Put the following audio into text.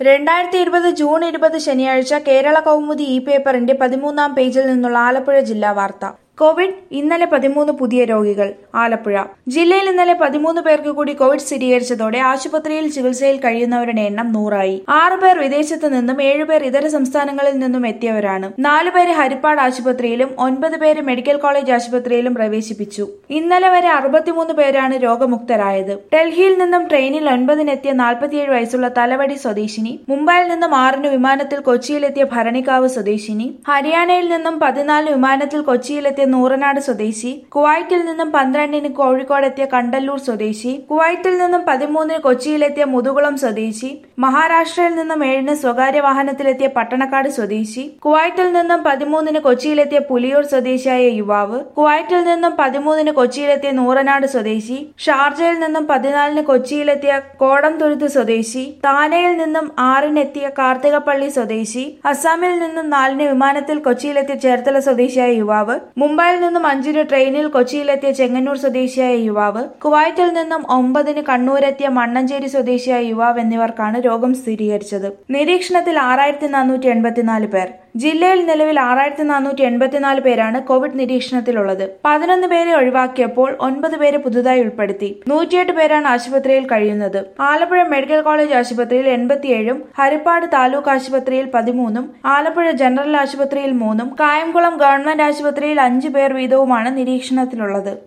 രണ്ടായിരത്തി ഇരുപത് ജൂൺ ഇരുപത് ശനിയാഴ്ച കേരള കൗമുദി ഇ പേപ്പറിന്റെ പതിമൂന്നാം പേജിൽ നിന്നുള്ള ആലപ്പുഴ ജില്ലാ വാർത്ത കോവിഡ് ഇന്നലെ പതിമൂന്ന് പുതിയ രോഗികൾ ആലപ്പുഴ ജില്ലയിൽ ഇന്നലെ പതിമൂന്ന് പേർക്ക് കൂടി കോവിഡ് സ്ഥിരീകരിച്ചതോടെ ആശുപത്രിയിൽ ചികിത്സയിൽ കഴിയുന്നവരുടെ എണ്ണം നൂറായി ആറ് പേർ വിദേശത്ത് നിന്നും ഏഴുപേർ ഇതര സംസ്ഥാനങ്ങളിൽ നിന്നും എത്തിയവരാണ് നാലുപേരെ ഹരിപ്പാട് ആശുപത്രിയിലും ഒൻപത് പേര് മെഡിക്കൽ കോളേജ് ആശുപത്രിയിലും പ്രവേശിപ്പിച്ചു ഇന്നലെ വരെ അറുപത്തിമൂന്ന് പേരാണ് രോഗമുക്തരായത് ഡൽഹിയിൽ നിന്നും ട്രെയിനിൽ ഒൻപതിനെത്തിയ നാൽപ്പത്തിയേഴ് വയസ്സുള്ള തലവടി സ്വദേശിനി മുംബൈയിൽ നിന്നും ആറിന് വിമാനത്തിൽ കൊച്ചിയിലെത്തിയ ഭരണിക്കാവ് സ്വദേശിനി ഹരിയാനയിൽ നിന്നും പതിനാലിന് വിമാനത്തിൽ കൊച്ചിയിലെത്തിയ നൂറനാട് സ്വദേശി കുവൈറ്റിൽ നിന്നും പന്ത്രണ്ടിന് കോഴിക്കോടെത്തിയ കണ്ടല്ലൂർ സ്വദേശി കുവൈറ്റിൽ നിന്നും പതിമൂന്നിന് കൊച്ചിയിലെത്തിയ മുതുകുളം സ്വദേശി മഹാരാഷ്ട്രയിൽ നിന്നും ഏഴിന് സ്വകാര്യ വാഹനത്തിലെത്തിയ പട്ടണക്കാട് സ്വദേശി കുവൈറ്റിൽ നിന്നും പതിമൂന്നിന് കൊച്ചിയിലെത്തിയ പുലിയൂർ സ്വദേശിയായ യുവാവ് കുവൈറ്റിൽ നിന്നും പതിമൂന്നിന് കൊച്ചിയിലെത്തിയ നൂറനാട് സ്വദേശി ഷാർജയിൽ നിന്നും പതിനാലിന് കൊച്ചിയിലെത്തിയ കോടംതുരുത്ത് സ്വദേശി താനെയിൽ നിന്നും ആറിനെത്തിയ കാർത്തികപ്പള്ളി സ്വദേശി അസാമിൽ നിന്നും നാലിന് വിമാനത്തിൽ കൊച്ചിയിലെത്തിയ ചേർത്തല സ്വദേശിയായ യുവാവ് മുംബൈയിൽ നിന്നും അഞ്ചിന് ട്രെയിനിൽ കൊച്ചിയിലെത്തിയ ചെങ്ങന്നൂർ സ്വദേശിയായ യുവാവ് കുവൈറ്റിൽ നിന്നും ഒമ്പതിന് കണ്ണൂരെത്തിയ മണ്ണഞ്ചേരി സ്വദേശിയായ യുവാവ് എന്നിവർക്കാണ് രോഗം സ്ഥിരീകരിച്ചത് നിരീക്ഷണത്തിൽ ആറായിരത്തി നാനൂറ്റി എൺപത്തിനാല് പേർ ജില്ലയിൽ നിലവിൽ ആറായിരത്തി നാനൂറ്റി എൺപത്തിനാല് പേരാണ് കോവിഡ് നിരീക്ഷണത്തിലുള്ളത് പതിനൊന്ന് പേരെ ഒഴിവാക്കിയപ്പോൾ ഒൻപത് പേരെ പുതുതായി ഉൾപ്പെടുത്തി നൂറ്റിയെട്ട് പേരാണ് ആശുപത്രിയിൽ കഴിയുന്നത് ആലപ്പുഴ മെഡിക്കൽ കോളേജ് ആശുപത്രിയിൽ എൺപത്തിയേഴും ഹരിപ്പാട് താലൂക്ക് ആശുപത്രിയിൽ പതിമൂന്നും ആലപ്പുഴ ജനറൽ ആശുപത്രിയിൽ മൂന്നും കായംകുളം ഗവൺമെന്റ് ആശുപത്രിയിൽ അഞ്ചു പേർ വീതവുമാണ് നിരീക്ഷണത്തിലുള്ളത്